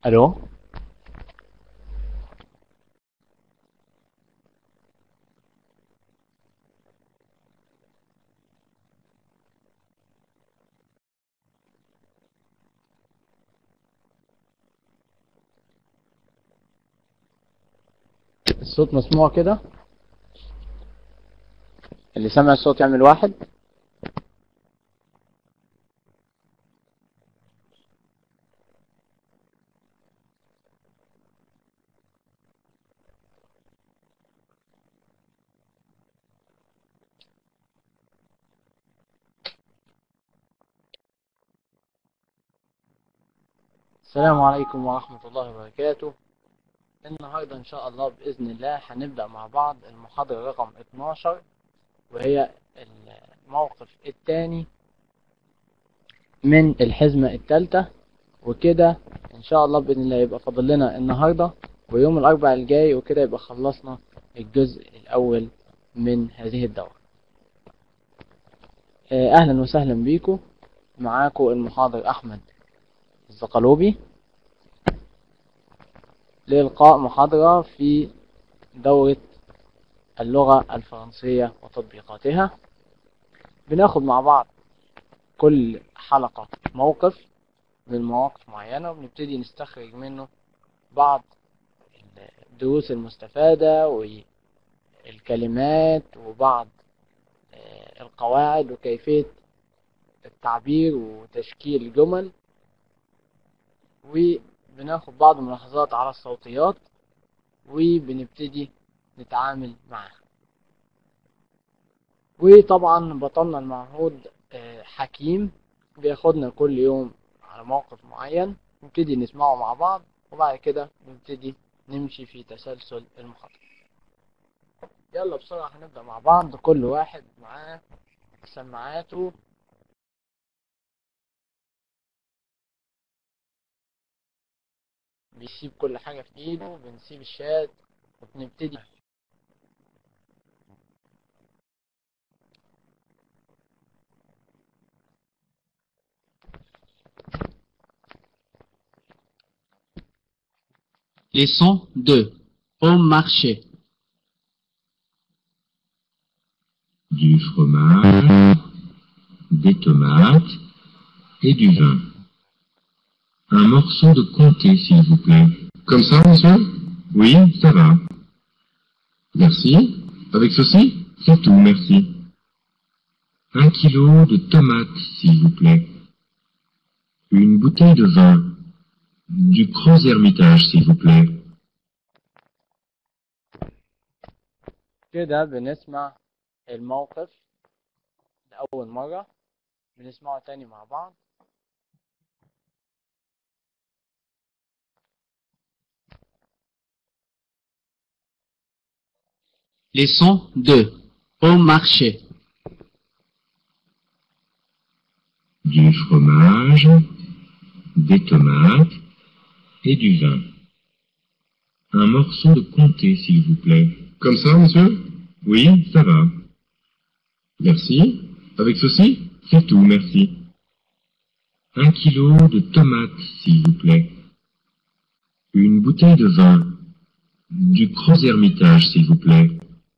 الو الصوت مسموع كده اللي سمع الصوت يعمل واحد السلام عليكم ورحمة الله وبركاته النهاردة إن شاء الله بإذن الله هنبدأ مع بعض المحاضرة رقم 12 وهي الموقف الثاني من الحزمة الثالثة وكده إن شاء الله بإذن الله يبقى فاضل لنا النهاردة ويوم الأربع الجاي وكده يبقى خلصنا الجزء الأول من هذه الدورة آه، أهلا وسهلا بيكم معاكم المحاضر أحمد الزقلوبي لإلقاء محاضرة في دورة اللغة الفرنسية وتطبيقاتها بناخد مع بعض كل حلقة موقف من مواقف معينة وبنبتدي نستخرج منه بعض الدروس المستفادة والكلمات وبعض آه، القواعد وكيفية التعبير وتشكيل الجمل وبناخد بعض الملاحظات على الصوتيات وبنبتدي نتعامل معاها وطبعا بطلنا المعهود آه، حكيم بياخدنا كل يوم على موقف معين نبتدي نسمعه مع بعض وبعد كده نبتدي نمشي في تسلسل المحاضرة يلا بسرعة هنبدأ مع بعض كل واحد معاه سماعاته بيسيب كل حاجة في ايده بنسيب الشات وبنبتدي Leçon 2. Au marché. du fromage, des tomates et du vin. Un morceau de comté, s'il vous plaît. Comme ça, monsieur Oui, ça va. Merci. Avec ceci C'est tout, merci. Un kilo de tomates, s'il vous plaît. Une bouteille de vin. Du Gros Hermitage, s'il vous plaît. كده بنسمع الموقف لأول مرة بنسمعه تاني مع بعض Leçon 2. Au marché. Du fromage, des tomates et du vin. Un morceau de comté, s'il vous plaît. Comme ça, monsieur Oui, ça va. Merci. Avec ceci C'est tout, merci. Un kilo de tomates, s'il vous plaît. Une bouteille de vin. Du Gros Hermitage, s'il vous plaît.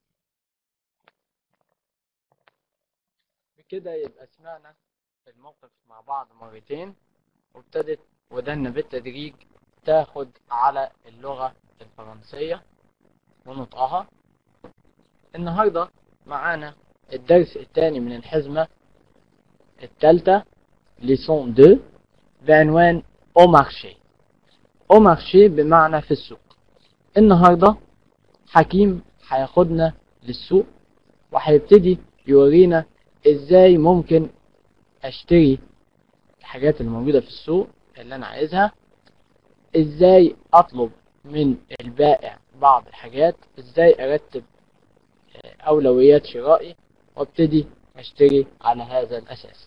بكده يبقى سمعنا الموقف مع بعض مرتين وابتدت ودنا بالتدريج تاخد على اللغة الفرنسية ونطقها النهاردة معانا الدرس الثاني من الحزمة الثالثة ليسون 2 بعنوان او مارشي او مارشي بمعنى في السوق النهاردة حكيم هياخدنا للسوق وهيبتدي يورينا ازاي ممكن اشتري الحاجات اللي موجودة في السوق اللي انا عايزها ازاي اطلب من البائع بعض الحاجات ازاي ارتب اولويات شرائي وابتدي اشتري على هذا الاساس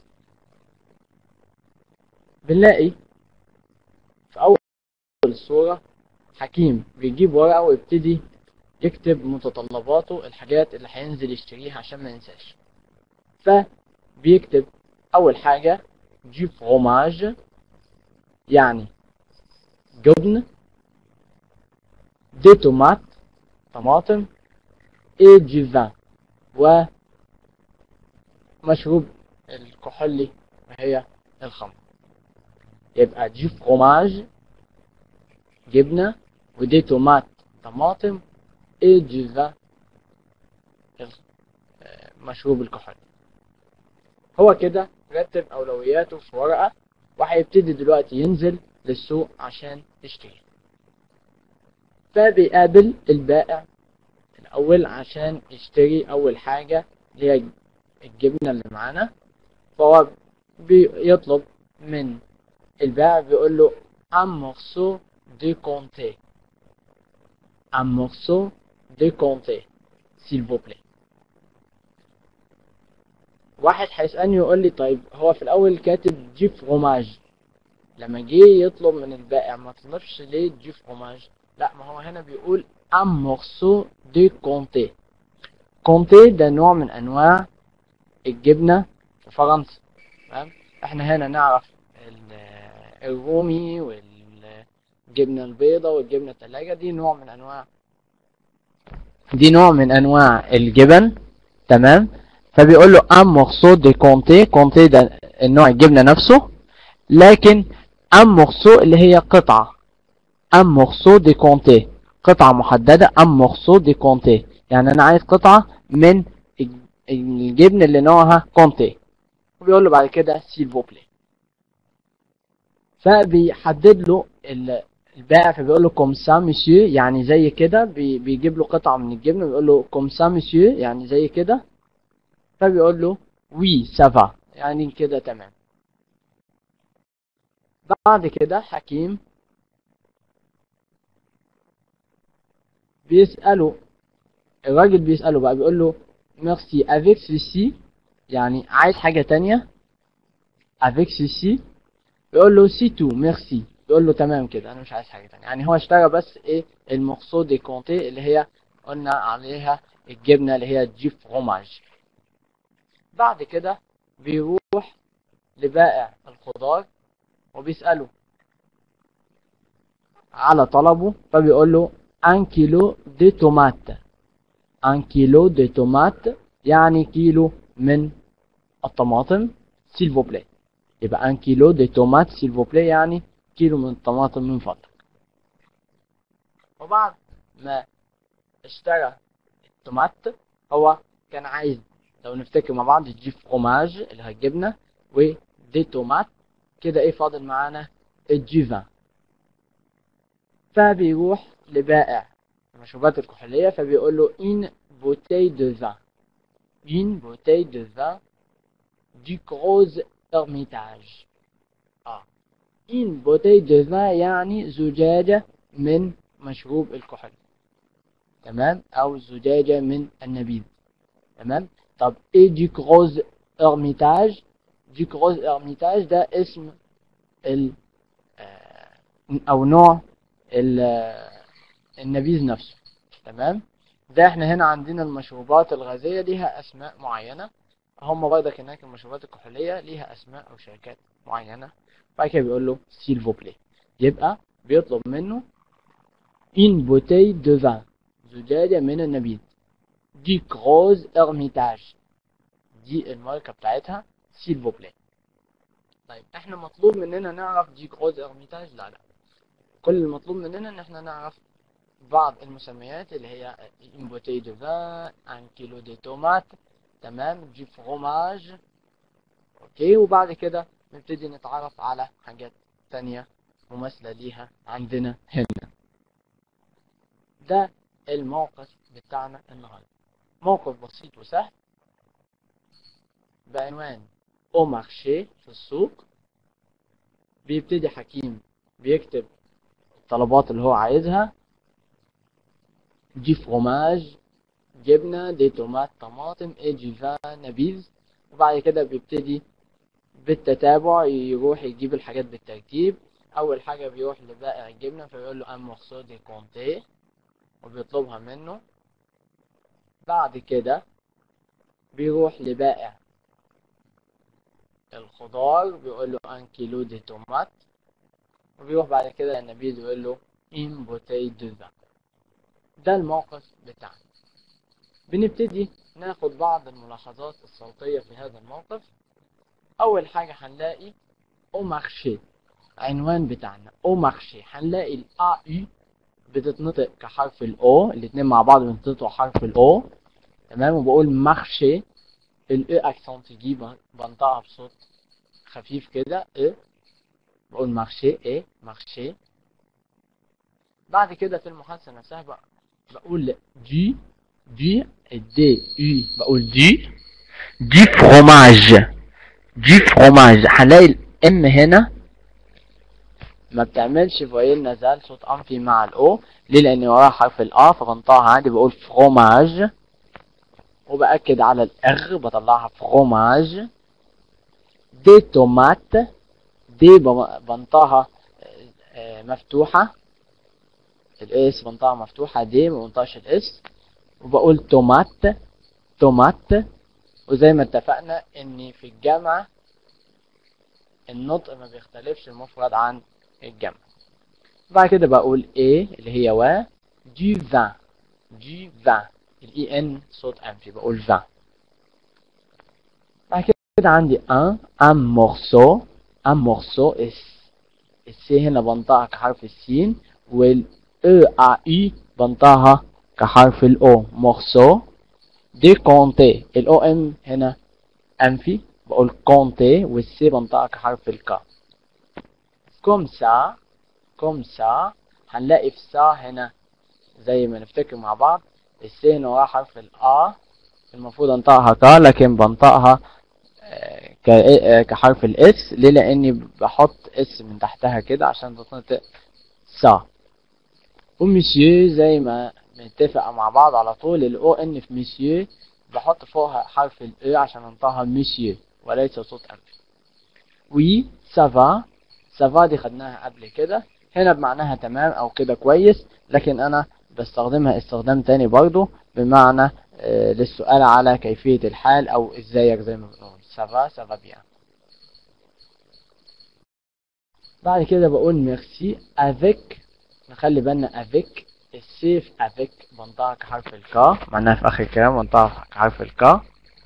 بنلاقي في اول الصورة حكيم بيجيب ورقة ويبتدي يكتب متطلباته الحاجات اللي هينزل يشتريها عشان ما ينساش فبيكتب اول حاجة دي فروماج يعني جبن دي تومات طماطم اي دي فان و مشروب الكحولي وهي الخمر يبقى دي فروماج جبنة ودي تومات طماطم اي دي فان مشروب الكحول هو كده رتب أولوياته في ورقة وهيبتدي دلوقتي ينزل للسوق عشان يشتري فبيقابل البائع الأول عشان يشتري أول حاجة اللي هي الجبنة اللي معانا فهو بيطلب من البائع بيقول له un morceau de comté un morceau de comté s'il vous plaît واحد هيسألني يقول لي طيب هو في الأول كاتب جي فروماج لما جه يطلب من البائع ما طلبش ليه جي فروماج لا ما هو هنا بيقول un morceau de comté comté ده نوع من أنواع الجبنة في فرنسا تمام احنا هنا نعرف ال- الرومي والجبنة البيضاء والجبنة التلاجة دي نوع من أنواع دي نوع من أنواع الجبن تمام فبيقول له un morceau de comté comté ده النوع الجبنة نفسه لكن un morceau اللي هي قطعة un morceau de comté قطعة محددة un morceau de comté يعني أنا عايز قطعة من الج- الجبن اللي نوعها كونتي وبيقول له بعد كده s'il vous plaît فبيحدد له ال- البائع فبيقول له كوم سا مسيو يعني زي كده بي- بيجيب له قطعة من الجبنة بيقول له كوم سا مسيو يعني زي كده فبيقول له وي سافا يعني كده تمام بعد كده حكيم بيسأله الراجل بيسأله بقى بيقول له ميرسي افيك سيسي يعني عايز حاجة تانية افيك سيسي بيقول له سي تو ميرسي بيقول له تمام كده انا مش عايز حاجة تانية يعني هو اشترى بس ايه المقصود دي كونتي اللي هي قلنا عليها الجبنة اللي هي جي فروماج بعد كده بيروح لبائع الخضار وبيسأله على طلبه فبيقول له 1 كيلو دي تومات 1 كيلو دي تومات يعني كيلو من الطماطم سيل فو بلاي يبقى 1 كيلو دي تومات سيل فو بلاي يعني كيلو من الطماطم من فضلك وبعد ما اشترى التومات هو كان عايز لو نفتكر مع بعض جي فروماج اللي هي الجبنه ودي تومات كده ايه فاضل معانا الجيفان فبيروح لبائع المشروبات الكحولية فبيقول له une bouteille de vin une bouteille de vin du gros Hermitage اه une bouteille de vin يعني زجاجة من مشروب الكحول تمام او زجاجة من النبيذ تمام طب ايه دي كروز ارميتاج دي كروز ارميتاج ده اسم ال آه، او نوع ال- آه، النبيذ نفسه تمام ده احنا هنا عندنا المشروبات الغازية ليها اسماء معينة هم برضك هناك المشروبات الكحولية ليها اسماء او شركات معينة بعد كده بيقول له سيل فو بلاي يبقى بيطلب منه une bouteille de vin زجاجة من النبيذ دي كروز ارميتاج دي الماركة بتاعتها سيل فو بلاي طيب احنا مطلوب مننا نعرف دي كروز ارميتاج لا لا كل المطلوب مننا ان احنا نعرف بعض المسميات اللي هي une bouteille de vin un كيلو دي تومات تمام دي فروماج اوكي وبعد كده نبتدي نتعرف على حاجات تانية مماثلة ليها عندنا هنا ده الموقف بتاعنا النهاردة موقف بسيط وسهل بعنوان او مارشي في السوق بيبتدي حكيم بيكتب الطلبات اللي هو عايزها دي فروماج جبنة دي تومات طماطم اي دي فان نبيذ وبعد كده بيبتدي بالتتابع يروح يجيب الحاجات بالترتيب اول حاجة بيروح لبائع الجبنة فيقول له ام مخصوص دي كونتي وبيطلبها منه بعد كده بيروح لبائع الخضار بيقول له ان كيلو دي تومات وبيروح بعد كده النبيذ يقول له une bouteille de vin ده الموقف بتاعنا بنبتدي ناخد بعض الملاحظات الصوتية في هذا الموقف أول حاجة هنلاقي au marché عنوان بتاعنا au marché هنلاقي ال AU بتتنطق كحرف ال O الاتنين مع بعض بينطقوا حرف ال O تمام وبقول marché ال E accent تجي بنطقها بصوت خفيف كده E بقول marché E marché بعد كده في المحادثة نفسها بقى بقول دي دي دي يو بقول دي دي فروماج دي فروماج هنلاقي الام هنا ما بتعملش فويل نزال صوت انفي مع الاو ليه لان وراها حرف الا فبنطقها عادي بقول فروماج وبأكد على الار بطلعها فروماج دي تومات دي بنطقها مفتوحة الاس بنطقها مفتوحة دي ما بنطقش الاس وبقول تومات تومات وزي ما اتفقنا ان في الجامعة النطق ما بيختلفش المفرد عن الجمع بعد كده بقول ايه اللي هي و دي فان دي فان الاي ان صوت انفي بقول فان بعد كده عندي ان ان مورسو ان مورسو اس السي هنا بنطقها كحرف السين وال او ا اي بنطقها كحرف الاو مورسو دي كونتي الاو ام هنا انفي بقول كونتي والسي بنطقها كحرف الكا كوم سا كوم سا هنلاقي في سا هنا زي ما نفتكر مع بعض السي هنا وراها حرف الآ المفروض انطقها كا لكن بنطقها كحرف الاس ليه لاني بحط اس من تحتها كده عشان تتنطق سا ومسيو زي ما متفق مع بعض على طول الاو ان في مسيو بحط فوقها حرف الاي عشان انطقها مسيو وليس صوت انفي وي سافا سافا دي خدناها قبل كده هنا بمعناها تمام او كده كويس لكن انا بستخدمها استخدام تاني برضو بمعنى آه للسؤال على كيفية الحال او ازيك زي ما بنقول سافا سافا بيان بعد كده بقول ميرسي افيك نخلي بالنا افيك السيف افيك بنطقها كحرف الكا معناها في اخر الكلام بنطقها كحرف الكا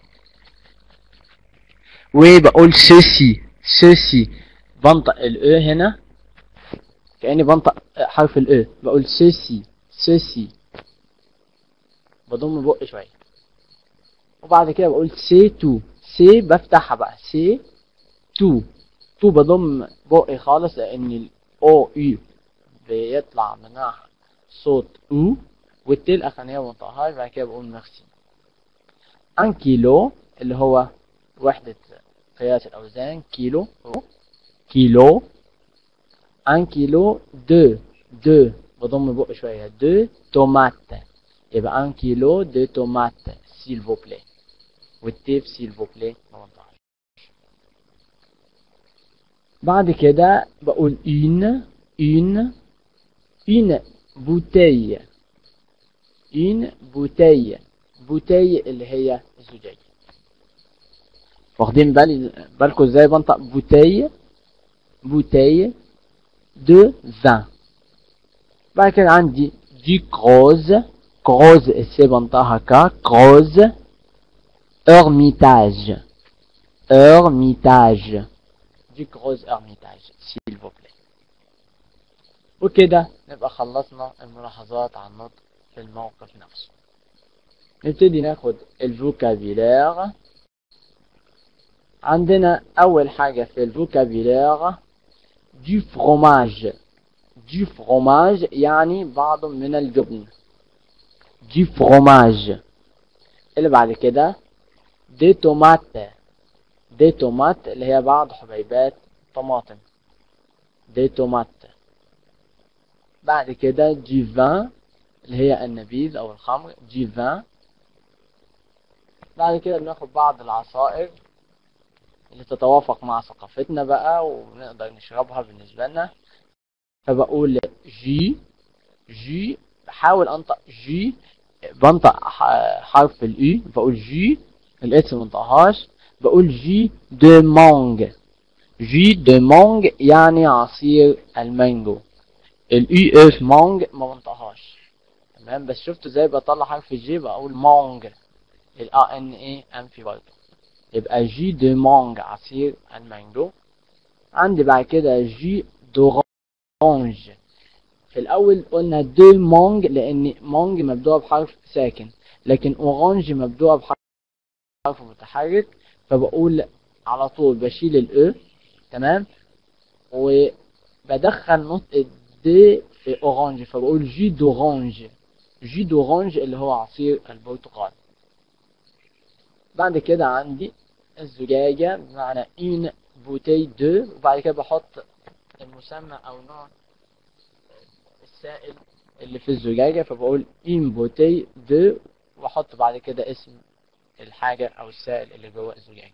وبقول سوسي سوسي بنطق الاو هنا كأني بنطق حرف الاو بقول سوسي سوسي بضم بقي شوية وبعد كده بقول سي تو سي بفتحها بقى سي تو تو بضم بقي خالص لان الاو يو بيطلع منها صوت او والتي الاخرانية بنطقهاش بعد كده بقول ميرسي ان كيلو اللي هو وحدة قياس الأوزان كيلو كيلو ان كيلو دو دو بضم بق شوية دو تومات يبقى ان كيلو دو تومات سيل فو بلاي والتيف سيل فو بلاي ما بنطقش بعد كده بقول une une une bouteille une bouteille bouteille اللي هي الزجاجة واخدين بالي بالكم ازاي بنطق بوتي بوتي دو فان بعد كده عندي دي كروز كروز السي بنطقها كا كروز ارميتاج ارميتاج دي كروز ارميتاج سيل فو بلاي وكده نبقى خلصنا الملاحظات عن النطق في الموقف نفسه نبتدي ناخد الفوكابيلير عندنا أول حاجة في الفوكابيلير دي فروماج دي فروماج يعني بعض من الجبن دي فروماج اللي بعد كده دي تومات دي تومات اللي هي بعض حبيبات طماطم دي تومات بعد كده دي فان اللي هي النبيذ أو الخمر دي فان بعد كده بناخد بعض العصائر اللي تتوافق مع ثقافتنا بقى ونقدر نشربها بالنسبة لنا فبقول جي جي بحاول انطق جي بنطق حرف الاي بقول جي الاس منطقهاش بقول جي دو مانج جي دو مانج يعني عصير المانجو الاي اف مانج ما بنطقهاش تمام بس شفتوا ازاي بطلع حرف الجي بقول مانج الا ان اي انفي برضه يبقى جي دو مانج عصير المانجو عندي بعد كده جي دورانج في الاول قلنا دو مانج لان مانج مبدوءه بحرف ساكن لكن اورانج مبدوءه بحرف متحرك فبقول على طول بشيل الاو تمام وبدخل نطق الدي في اورانج فبقول جي دورانج جي دورانج اللي هو عصير البرتقال بعد كده عندي الزجاجة بمعنى une bouteille de وبعد كده بحط المسمى أو نوع السائل اللي في الزجاجة فبقول une bouteille de وأحط بعد كده اسم الحاجة أو السائل اللي جوه الزجاجة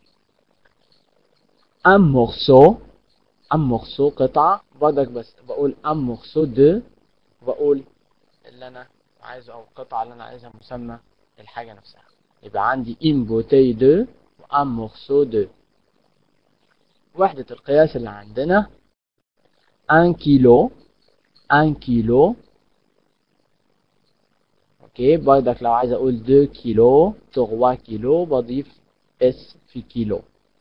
un morceau un morceau قطعة برضك بس بقول un morceau de وبقول اللي أنا عايزه أو القطعة اللي أنا عايزها مسمى الحاجة نفسها يبقى عندي une bouteille de un morceau de وحدة القياس اللي عندنا 1 كيلو 1 كيلو اوكي برضك لو عايز اقول 2 كيلو 3 كيلو بضيف اس في كيلو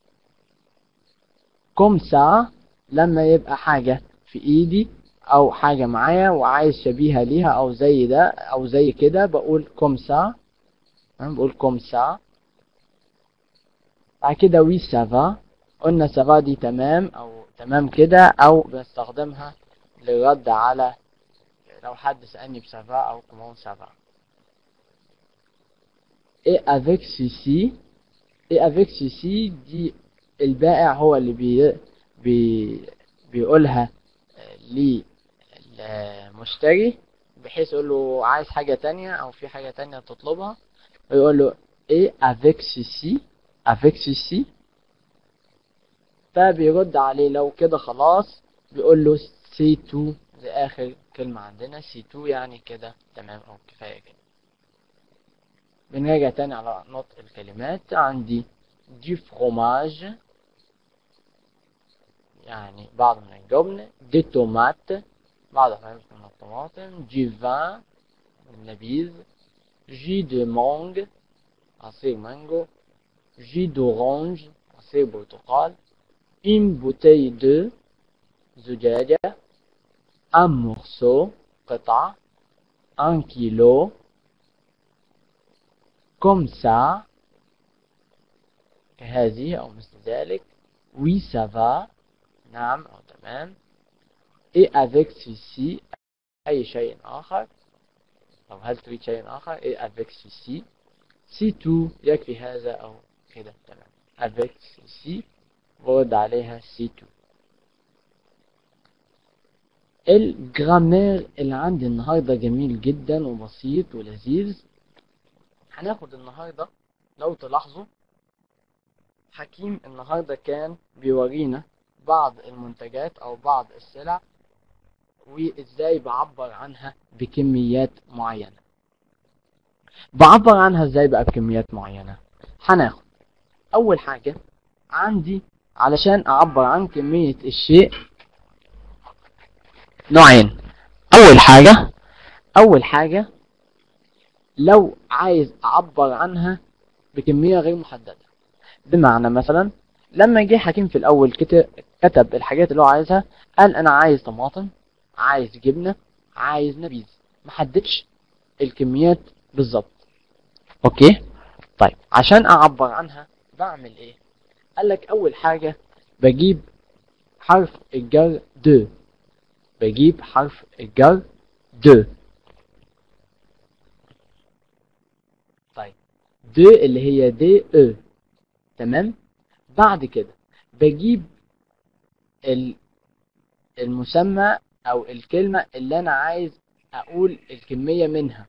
كوم سا لما يبقى حاجة في ايدي او حاجة معايا وعايز شبيهة ليها او زي ده او زي كده بقول كوم سا بقول كوم سا بعد كده وي سافا قلنا سافا دي تمام او تمام كده او بنستخدمها للرد على لو حد سألني بسافا او كومون سافا ايه افيك سيسي ايه افيك سيسي دي البائع هو اللي بي بي بيقولها للمشتري بحيث يقول له عايز حاجة تانية او في حاجة تانية تطلبها ويقول له ايه افيك سيسي افيك سيسي فبيرد عليه لو كده خلاص بيقول له سي تو دي اخر كلمة عندنا سي تو يعني كده تمام او كفاية كده بنراجع تاني على نطق الكلمات عندي دي فروماج يعني بعض من الجبن دي تومات بعض من الطماطم دي فان النبيذ جي دو مانج عصير مانجو جي دورانج عصير برتقال une bouteille de زجاجة un morceau قطعة un kilo comme ça كهذه أو مثل ذلك oui ça va نعم أو تمام et avec ceci أي شيء آخر أو هل تريد شيء آخر et avec ceci c'est tout يكفي هذا أو كده تمام avec ceci برد عليها سي تو الجرامير اللي عندي النهاردة جميل جدا وبسيط ولذيذ هناخد النهاردة لو تلاحظوا حكيم النهاردة كان بيورينا بعض المنتجات او بعض السلع وازاي بعبر عنها بكميات معينة بعبر عنها ازاي بقى بكميات معينة هناخد اول حاجة عندي علشان اعبر عن كمية الشيء نوعين اول حاجة اول حاجة لو عايز اعبر عنها بكمية غير محددة بمعنى مثلا لما جه حكيم في الاول كتب, كتب الحاجات اللي هو عايزها قال انا عايز طماطم عايز جبنة عايز نبيذ محددش الكميات بالظبط اوكي طيب عشان اعبر عنها بعمل ايه قال لك اول حاجة بجيب حرف الجر دو بجيب حرف الجر دو طيب دو اللي هي دي او تمام بعد كده بجيب ال المسمى او الكلمة اللي انا عايز اقول الكمية منها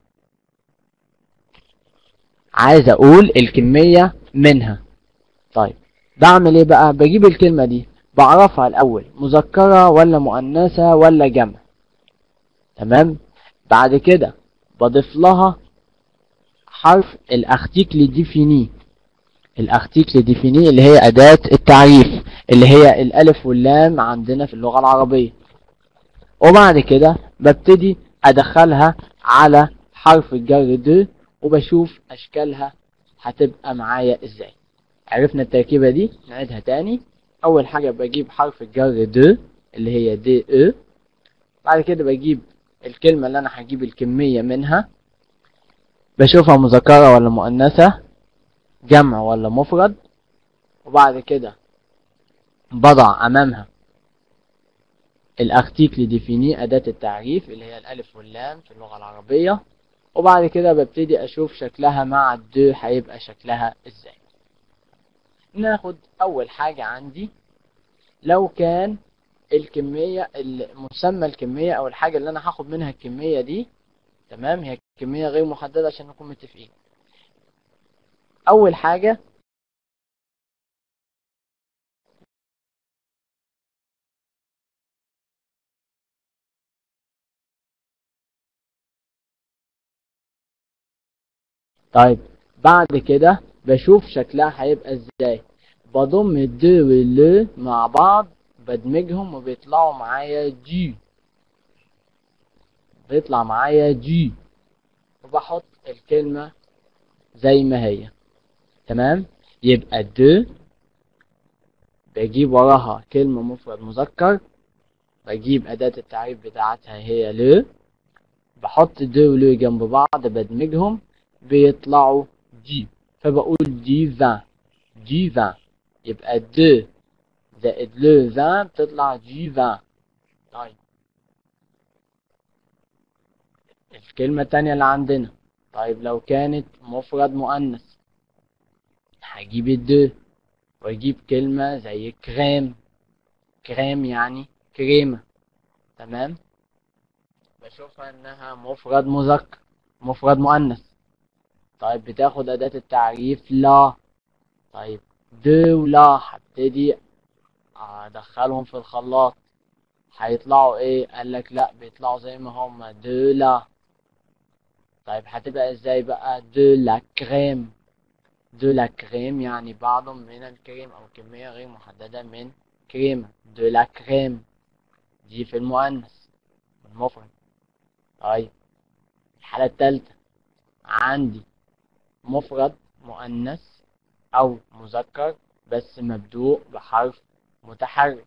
عايز اقول الكمية منها طيب بعمل ايه بقى بجيب الكلمة دي بعرفها الاول مذكرة ولا مؤنثة ولا جمع تمام بعد كده بضيف لها حرف الاختيك لديفيني الاختيك لديفيني اللي هي اداة التعريف اللي هي الألف واللام عندنا في اللغة العربية وبعد كده ببتدي أدخلها على حرف الجر د وبشوف أشكالها هتبقى معايا إزاي عرفنا التركيبة دي نعيدها تاني أول حاجة بجيب حرف الجر د اللي هي د ا بعد كده بجيب الكلمة اللي أنا هجيب الكمية منها بشوفها مذكرة ولا مؤنثة جمع ولا مفرد وبعد كده بضع أمامها الارتيكل ديفيني أداة التعريف اللي هي الألف واللام في اللغة العربية وبعد كده ببتدي أشوف شكلها مع الدو هيبقى شكلها إزاي ناخد أول حاجة عندي لو كان الكمية المسمى الكمية أو الحاجة اللي أنا هاخد منها الكمية دي تمام هي كمية غير محددة عشان نكون متفقين أول حاجة طيب بعد كده بشوف شكلها هيبقى ازاي بضم الد والل مع بعض بدمجهم وبيطلعوا معايا جي بيطلع معايا جي وبحط الكلمة زي ما هي تمام يبقى د بجيب وراها كلمة مفرد مذكر بجيب أداة التعريف بتاعتها هي ل بحط د ول جنب بعض بدمجهم بيطلعوا دي فبقول دي فان دي فان يبقى د زائد ل فان بتطلع جي فان طيب الكلمة التانية اللي عندنا طيب لو كانت مفرد مؤنث هجيب الد واجيب كلمة زي كريم كريم يعني كريمة تمام بشوفها انها مفرد مذكر مفرد مؤنث طيب بتاخد أداة التعريف لا طيب د ولا هبتدي أدخلهم في الخلاط هيطلعوا ايه قال لك لا بيطلعوا زي ما هما د لا طيب هتبقى ازاي بقى د لا كريم د لا كريم يعني بعض من الكريم او كمية غير محددة من كريمة د لا كريم دي في المؤنث المفرد طيب الحالة التالتة عندي مفرد مؤنث أو مذكر بس مبدوء بحرف متحرك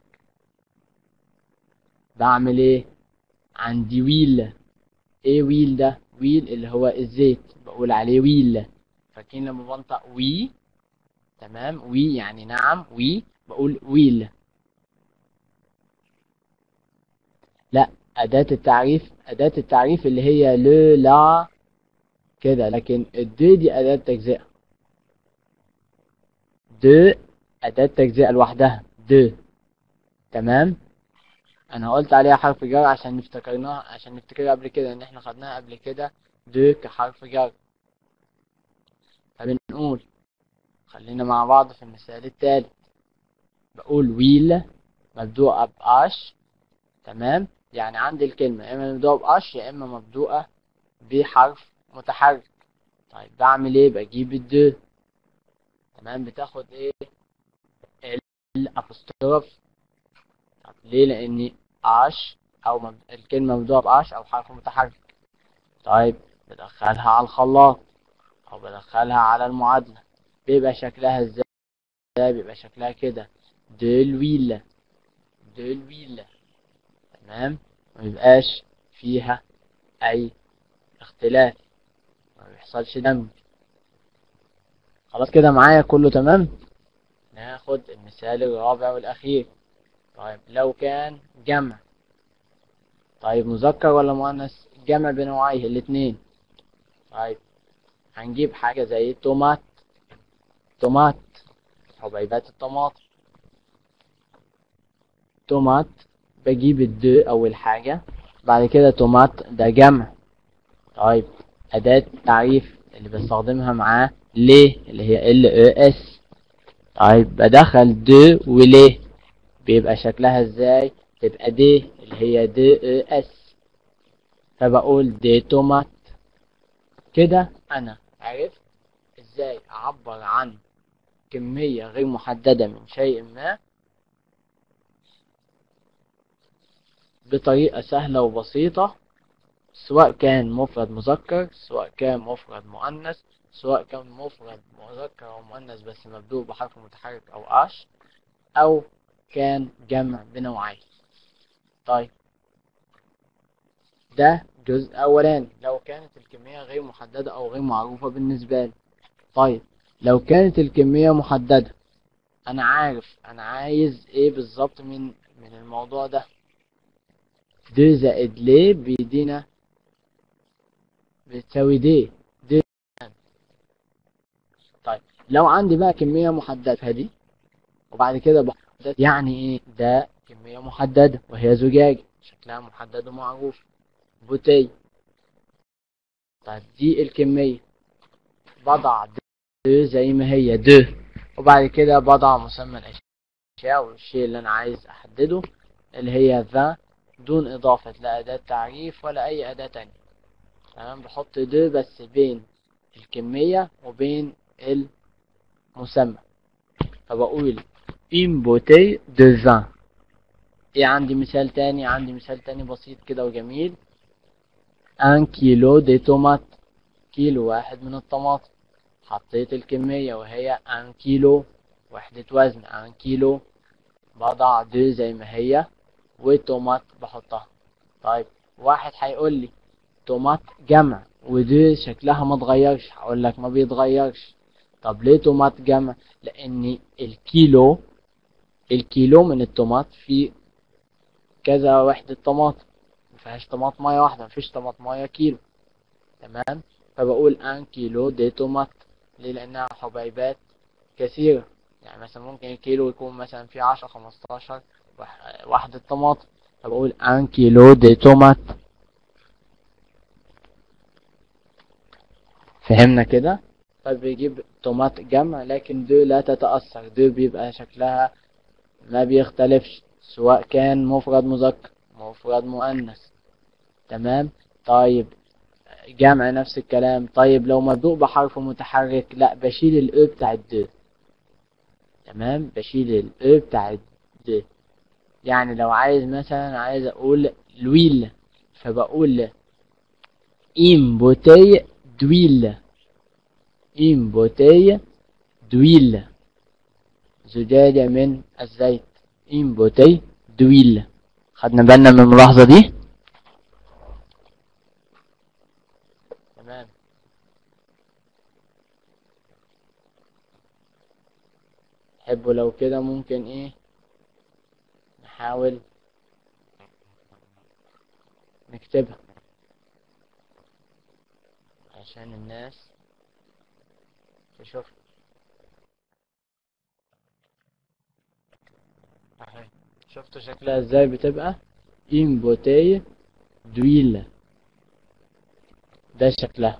بعمل ايه عندي ويل ايه ويل ده ويل اللي هو الزيت بقول عليه ويل فاكرين لما بنطق وي تمام وي يعني نعم وي بقول ويل لا أداة التعريف أداة التعريف اللي هي ل لا كده لكن الد دي أداة تجزئة د أداة تجزئة لوحدها د تمام أنا قلت عليها حرف جر عشان نفتكرناها عشان نفتكرها قبل كده إن إحنا خدناها قبل كده د كحرف جر فبنقول خلينا مع بعض في المثال التالت بقول ويل مبدوءة بأش تمام يعني عندي الكلمة يا إما مبدوءة بأش يا إما مبدوءة بحرف متحرك طيب بعمل ايه بجيب الد تمام بتاخد ايه الابوستروف طب ليه لاني اش او مب... الكلمه مبدوءه باش او حرف متحرك طيب بدخلها على الخلاط او بدخلها على المعادله بيبقى شكلها ازاي بيبقى شكلها كده دلويلة دلويلة تمام ميبقاش فيها اي اختلاف ما بيحصلش دمج خلاص كده معايا كله تمام ناخد المثال الرابع والاخير طيب لو كان جمع طيب مذكر ولا مؤنث جمع بنوعيه الاتنين طيب هنجيب حاجة زي تومات تومات حبيبات الطماطم تومات بجيب الد اول حاجة بعد كده تومات ده جمع طيب أداة تعريف اللي بستخدمها معاه ليه اللي هي ال او اس طيب بدخل د وليه بيبقى شكلها ازاي تبقى دي اللي هي د او اس فبقول دي تومات كده انا عرفت ازاي اعبر عن كمية غير محددة من شيء ما بطريقة سهلة وبسيطة سواء كان مفرد مذكر سواء كان مفرد مؤنث سواء كان مفرد مذكر أو مؤنث بس مبدوء بحرف متحرك أو أش أو كان جمع بنوعين طيب ده جزء أولاني لو كانت الكمية غير محددة أو غير معروفة بالنسبة لي طيب لو كانت الكمية محددة أنا عارف أنا عايز إيه بالظبط من من الموضوع ده دو زائد ليه بيدينا بتساوي دي دي طيب لو عندي بقى كمية محددة هدي وبعد كده بحدد يعني ايه ده كمية محددة وهي زجاج شكلها محدد ومعروف بوتي طيب دي الكمية بضع دو زي ما هي دو وبعد كده بضع مسمى الأشياء والشيء اللي أنا عايز أحدده اللي هي ذا دون إضافة لا أداة تعريف ولا أي أداة تانية تمام بحط دو بس بين الكمية وبين المسمى فبقول une bouteille de vin ايه عندي مثال تاني عندي مثال تاني بسيط كده وجميل un كيلو دي تومات كيلو واحد من الطماطم حطيت الكمية وهي un كيلو وحدة وزن un كيلو بضع دو زي ما هي وتومات بحطها طيب واحد هيقول لي تومات جمع ودو شكلها ما اتغيرش هقول لك ما بيتغيرش طب ليه تومات جمع لان الكيلو الكيلو من التومات فيه كذا وحدة طماطم مفيهاش طماط مية واحدة مفيش طماط مية كيلو تمام فبقول ان كيلو دي تومات ليه لانها حبيبات كثيرة يعني مثلا ممكن الكيلو يكون مثلا فيه عشرة خمستاشر وحدة طماطم فبقول ان كيلو دي تومات فهمنا كده فبيجيب تومات جمع لكن دو لا تتأثر دو بيبقى شكلها ما بيختلفش سواء كان مفرد مذكر مفرد مؤنث تمام طيب جمع نفس الكلام طيب لو مبدوء بحرف متحرك لا بشيل الاو بتاع الدو تمام بشيل الاو بتاع الدو يعني لو عايز مثلا عايز اقول لويل فبقول ام بوتي دويل ام بوتي دويل زجاجة من الزيت ام بوتي دويل خدنا بالنا من الملاحظة دي تمام تحبوا لو كده ممكن ايه نحاول نكتبها عشان الناس تشوف اهي شفتوا شكلها ازاي بتبقى une bouteille d'huile ده شكلها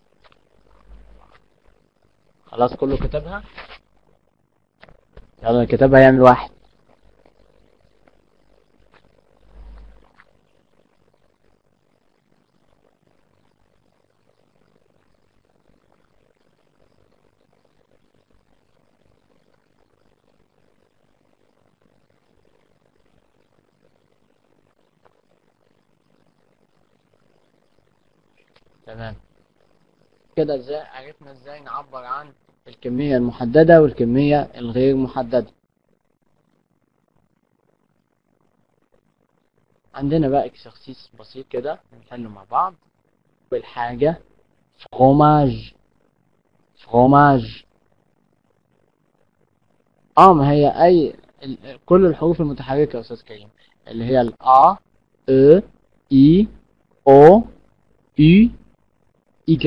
خلاص كله كتبها يلا كتبها يعمل واحد تمام كده ازاي عرفنا ازاي نعبر عن الكمية المحددة والكمية الغير محددة عندنا بقى اكسرسيس بسيط كده نحله مع بعض أول حاجة فروماج فروماج اه ما هي اي ال- كل الحروف المتحركة يا استاذ كريم اللي هي ال A E I O U Y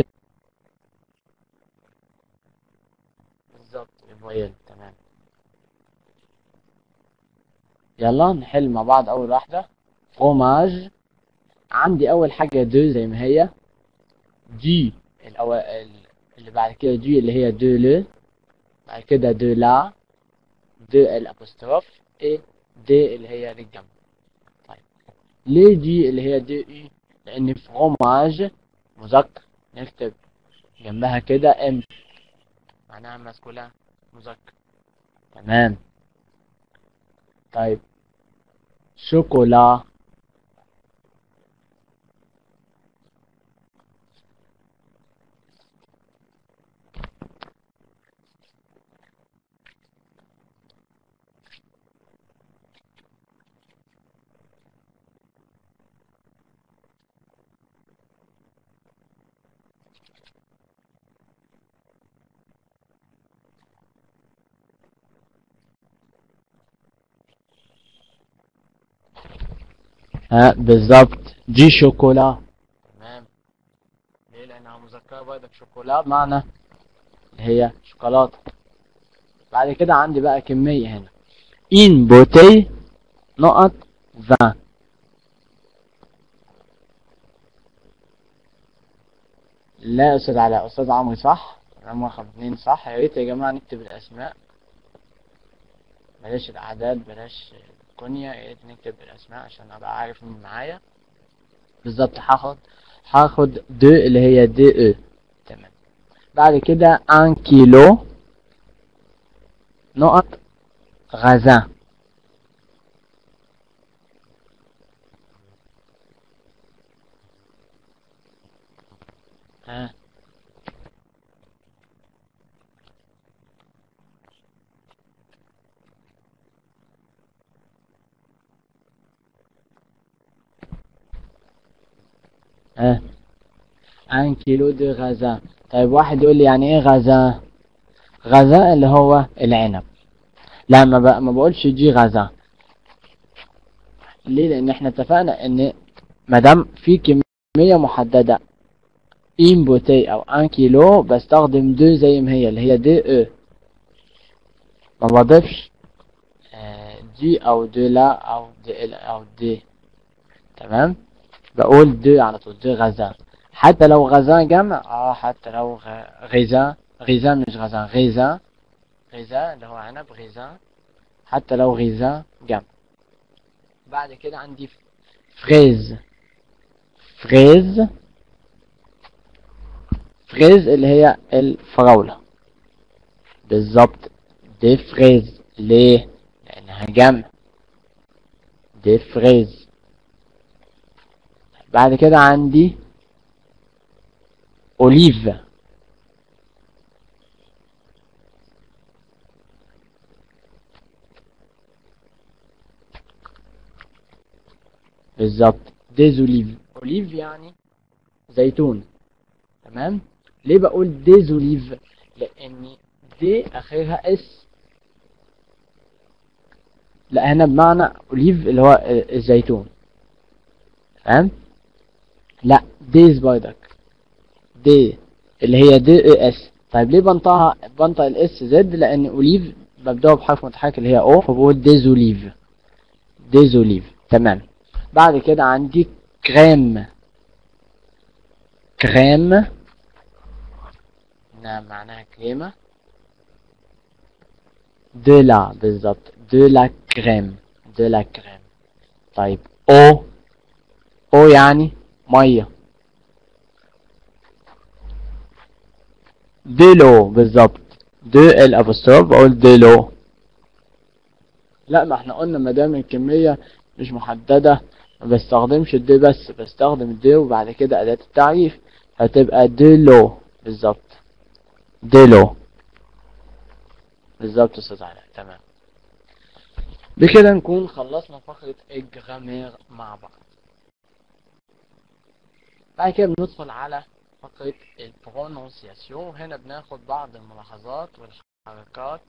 بالظبط الفويل تمام يلا نحل مع بعض اول واحدة فروماج عندي اول حاجة دو زي ما هي دي الأول اللي بعد كده دي اللي هي دو لو بعد كده دو لا دو الابوستروف اي دي اللي هي للجنب طيب ليه دي اللي هي دي اي لان فروماج مذكر نكتب جنبها كده ام معناها ماسكولا مذكر تمام طيب شوكولا ها بالظبط دي شوكولا تمام ليه لانها مذكره برضك شوكولا بمعنى اللي هي شوكولاته بعد كده عندي بقى كميه هنا ان بوتي نقط فان لا يا استاذ علاء استاذ عمرو صح رقم رقم اتنين صح يا ريت يا جماعه نكتب الاسماء بلاش الاعداد بلاش كونيا يا ريت نكتب الاسماء عشان ابقى عارف مين معايا بالظبط هاخد هاخد دو اللي هي دي او تمام بعد كده ان كيلو نقط غازان ها ها ان كيلو دي غازان طيب واحد يقول لي يعني ايه غازان غازان اللي هو العنب لا ما, بق... ما بقولش جي غازان ليه لان احنا اتفقنا ان ما دام في كميه محدده ان بوتي او ان كيلو بستخدم دو زي ما هي اللي هي دي او ما بضيفش آه، دي او دو لا او دي ال او دي تمام بقول دو على طول دو غازان حتى لو غازان جمع اه حتى لو غ- غيزان غيزان مش غازان غيزان غيزان اللي هو عنب غيزان حتى لو غيزان جمع بعد كده عندي فريز فريز فريز اللي هي الفراولة بالظبط دي فريز ليه؟ لأنها جمع دي فريز بعد كده عندي أوليف بالظبط ديز أوليف أوليف يعني زيتون تمام ليه بقول ديز أوليف لأن دي آخرها اس لا هنا بمعنى أوليف اللي هو الزيتون تمام لا ديز بايدك دي اللي هي دي اي اس طيب ليه بنطقها بنطق الاس زد لان اوليف ببدأه بحرف متحرك اللي هي او فبقول ديزوليف ديزوليف تمام بعد كده عندي كريم كريم نعم معناها كريمة de la بالظبط de la crème de la crème طيب او او يعني ميه ديلو بالظبط دو الابوستروف بقول ديلو لا ما احنا قلنا ما دام الكمية مش محددة ما بستخدمش الدي بس بستخدم الدي وبعد كده أداة التعريف هتبقى ديلو بالظبط ديلو بالظبط يا استاذ علاء تمام بكده نكون خلصنا فقرة الجرامير مع بعض بعد كده بندخل على فقرة البرونونسياسيون هنا بناخد بعض الملاحظات والحركات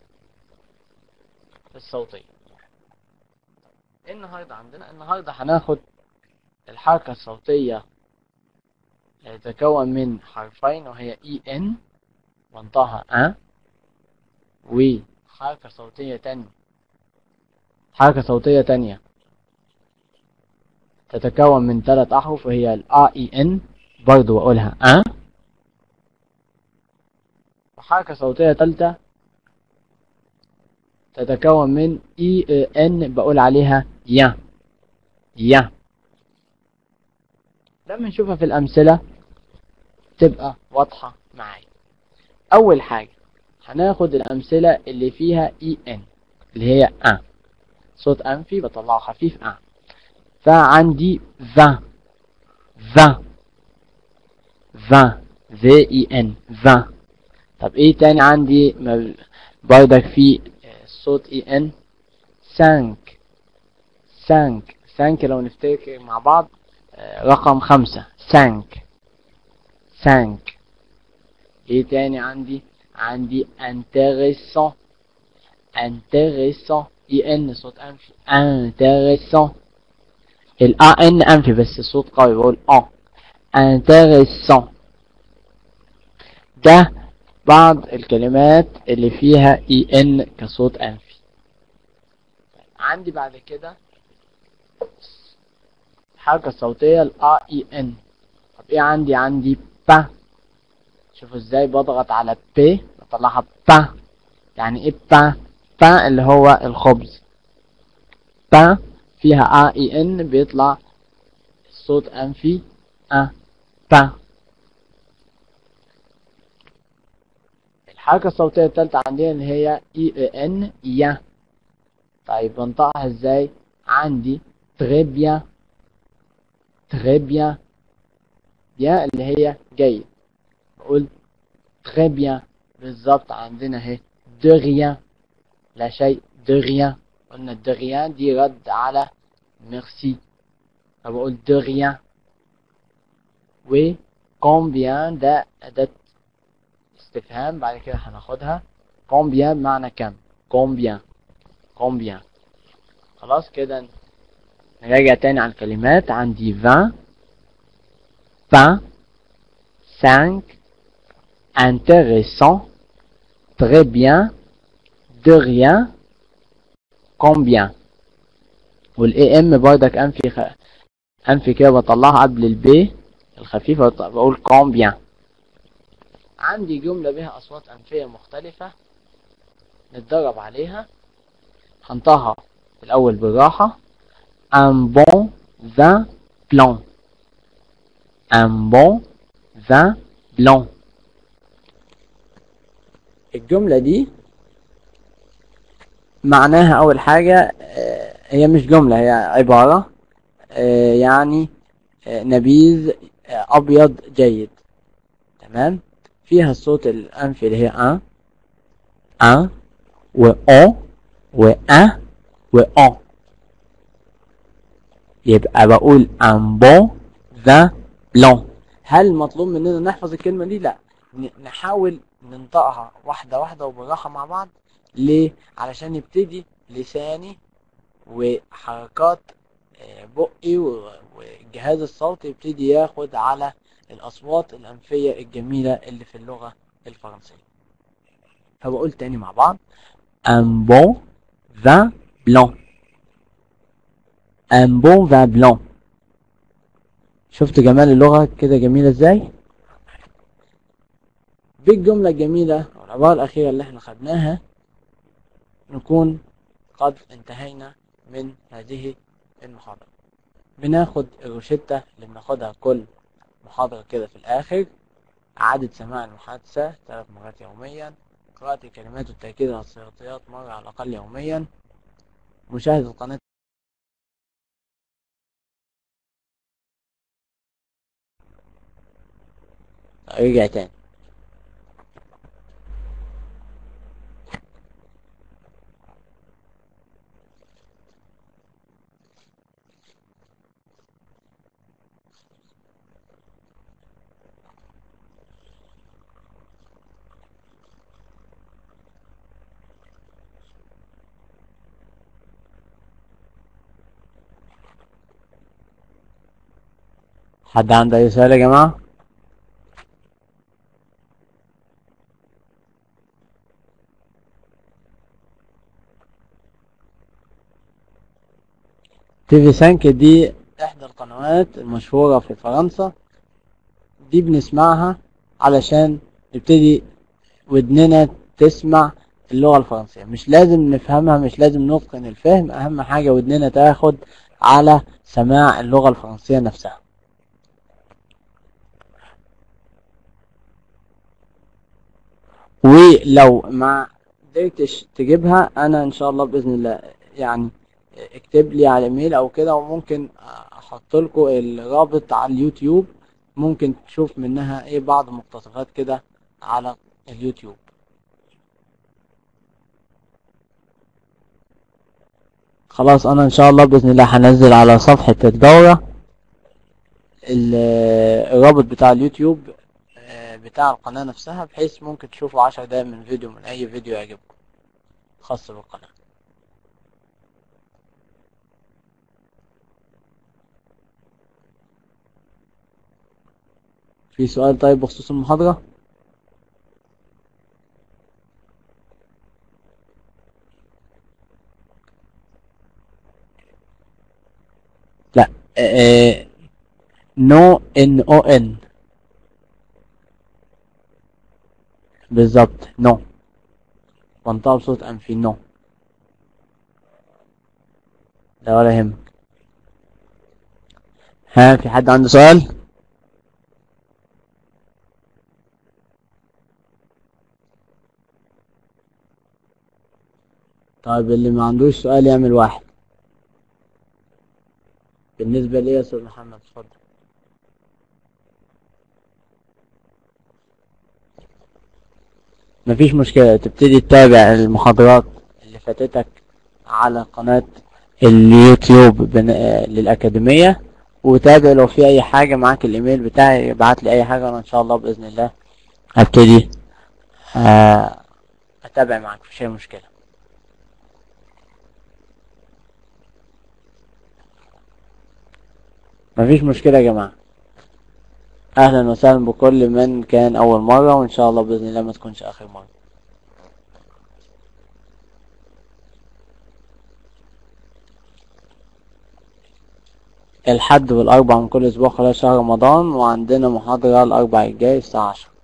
الصوتية إيه النهاردة عندنا النهاردة هناخد الحركة الصوتية تتكون من حرفين وهي اي ان وانطقها ا وحركة صوتية تانية حركة صوتية تانية تتكون من ثلاث أحرف وهي ال A E N برضو بقولها أ وحركة صوتية تالتة تتكون من E N بقول عليها يا يا لما نشوفها في الأمثلة تبقى واضحة معايا أول حاجة هناخد الأمثلة اللي فيها E N اللي هي أ صوت أنفي بطلعه خفيف أ فعندي 20 20 20 V I N 20 طب ايه تاني عندي ما برضك في صوت اي ان 5 5 5 لو نفتكر مع بعض رقم خمسة 5 5 ايه تاني عندي عندي intéressant intéressant اي ان صوت انفي intéressant ال ان انفي بس الصوت قوي بقول اه intéressant ده بعض الكلمات اللي فيها اي ان كصوت انفي عندي بعد كده الحركة الصوتية ال اي ان طب ايه عندي عندي با شوفوا ازاي بضغط على ب بطلعها با يعني ايه با با اللي هو الخبز با فيها ا اي ان بيطلع صوت انفي ا با الحركة الصوتية التالتة عندنا اللي هي اي ان يا طيب بنطقها ازاي عندي très bien très bien bien اللي هي جيد بقول très bien بالظبط عندنا اهي de rien لا شيء de rien قلنا de rien دي رد على merci فبقول de rien و combien ده أداة استفهام بعد كده هناخدها combien بمعنى كم combien combien خلاص كده نراجع تاني على الكلمات عندي 20 pain 5 intéressant très bien de rien combien والاي ام برضك انفي خ... انفي كده بطلعها قبل البي الخفيفة بقول combien عندي جملة بها أصوات أنفية مختلفة نتدرب عليها هنطقها الأول بالراحة un bon vin blanc un bon vin blanc الجملة دي معناها أول حاجة آه، هي مش جملة هي عبارة آه، يعني آه، نبيذ آه، أبيض جيد تمام فيها الصوت الأنفي اللي هي أ أ و أو و أ و أو يبقى بقول un bon vin blanc هل مطلوب مننا نحفظ الكلمة دي؟ لا ن- نحاول ننطقها واحدة واحدة وبالراحة مع بعض ليه؟ علشان يبتدي لساني وحركات آه، بقي و- والجهاز الصوتي يبتدي ياخد على الأصوات الأنفية الجميلة اللي في اللغة الفرنسية فبقول تاني مع بعض un bon vin blanc un bon vin blanc شفت جمال اللغة كده جميلة ازاي بالجملة الجميلة والعبارة الأخيرة اللي احنا خدناها نكون قد انتهينا من هذه المحاضرة بناخد الروشتة اللي بناخدها كل محاضرة كده في الآخر إعادة سماع المحادثة ثلاث مرات يوميا قراءة الكلمات والتأكيد على الصيغتيات مرة على الأقل يوميا مشاهدة قناة رجع تاني حد عنده أي سؤال يا جماعة؟ تي في 5 دي إحدى القنوات المشهورة في فرنسا دي بنسمعها علشان نبتدي ودننا تسمع اللغة الفرنسية مش لازم نفهمها مش لازم نتقن الفهم أهم حاجة ودننا تاخد على سماع اللغة الفرنسية نفسها ولو ما قدرتش تجيبها انا ان شاء الله باذن الله يعني اكتب لي على ايميل او كده وممكن احط لكم الرابط على اليوتيوب ممكن تشوف منها ايه بعض مقتطفات كده على اليوتيوب خلاص انا ان شاء الله باذن الله هنزل على صفحة الدورة ال- الرابط بتاع اليوتيوب آه، بتاع القناة نفسها بحيث ممكن تشوفوا عشر دقايق من فيديو من اي فيديو يعجبكم خاص بالقناة في سؤال طيب بخصوص المحاضرة لا نو ان او ان بالظبط نو بنطقها بصوت انفي نو لا ولا يهمك ها في حد عنده سؤال طيب اللي ما عندوش سؤال يعمل واحد بالنسبة لي يا أستاذ محمد اتفضل مفيش مشكلة تبتدي تتابع المحاضرات اللي فاتتك على قناة اليوتيوب بن... آه، للأكاديمية وتابع لو في أي حاجة معاك الإيميل بتاعي ابعت لي أي حاجة وأنا إن شاء الله بإذن الله هبتدي آه، أتابع معاك مفيش أي مشكلة مفيش مشكلة يا جماعة أهلا وسهلا بكل من كان أول مرة وإن شاء الله بإذن الله ما تكونش آخر مرة الحد والأربع من كل أسبوع خلال شهر رمضان وعندنا محاضرة الأربع الجاي الساعة عشرة